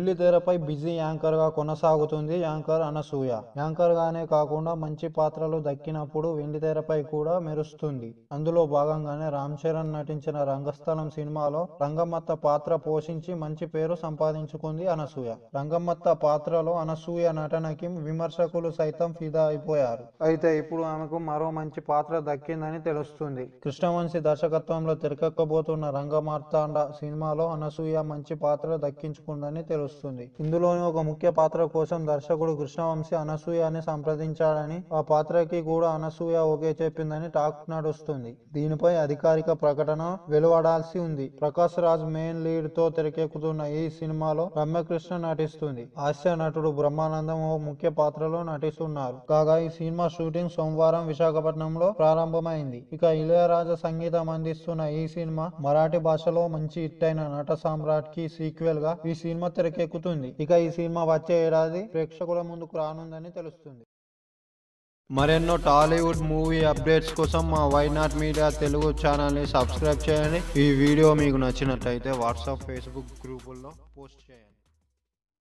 బుల్లి తెరపై busy anchor గా కొనసాగుతుంది యాంకర్ అనసూయ యాంకర్ గానే కాకుండా మంచి పాత్రలు దక్కినప్పుడు వెండి తెరపై కూడా మెరుస్తుంది అందులో భాగంగానే రామ్ చరణ్ నటించిన రంగస్థలం సినిమాలో రంగమ్మత్త పాత్ర పోషించి మంచి పేరు సంపాదించుకుంది అనసూయ రంగమ్మత్త పాత్రలో అనసూయ నటనకి విమర్శకులు సైతం ఫిదా అయిపోయారు అయితే ఇప్పుడు ఆమెకు మరో మంచి పాత్ర దక్కిందని తెలుస్తుంది కృష్ణవంశీ దర్శకత్వంలో తెరకెక్కబోతున్న రంగమార్తాండ సినిమాలో అనసూయ మంచి పాత్ర దక్కించుకుందని తెలుస్తుంది ఇందులోని ఒక ముఖ్య పాత్ర కోసం దర్శకుడు కృష్ణవంశీ అనసూయని సంప్రదించాడని ఆ పాత్రకి కూడా అనసూయ ఓకే చెప్పిందని టాక్ నడుస్తుంది దీనిపై అధికారిక ప్రకటన వెలువడాల్సి ఉంది ప్రకాష్ రాజ్ మెయిన్ లీడ్ తో తెరకెక్కుతున్న ఈ సినిమాలో రమ్యకృష్ణ నటిస్తుంది హాస్య నటుడు బ్రహ్మానందం ఓ ముఖ్య పాత్రలో నటిస్తున్నారు కాగా ఈ సినిమా షూటింగ్ సోమవారం విశాఖపట్నంలో ప్రారంభమైంది ఇక ఇళయరాజా సంగీతం అందిస్తున్న ఈ సినిమా మరాఠీ భాషలో మంచి హిట్ అయిన నట సామ్రాట్ కి సీక్వెల్ గా ఈ సినిమా తెరకెక్కుతుంది ఇక ఈ సినిమా వచ్చే ఏడాది ప్రేక్షకుల ముందుకు రానుందని తెలుస్తుంది మరెన్నో టాలీవుడ్ మూవీ అప్డేట్స్ కోసం మా వైనాట్ మీడియా తెలుగు ఛానల్ని సబ్స్క్రైబ్ చేయండి ఈ వీడియో మీకు నచ్చినట్లయితే వాట్సాప్ ఫేస్బుక్ గ్రూపుల్లో పోస్ట్ చేయండి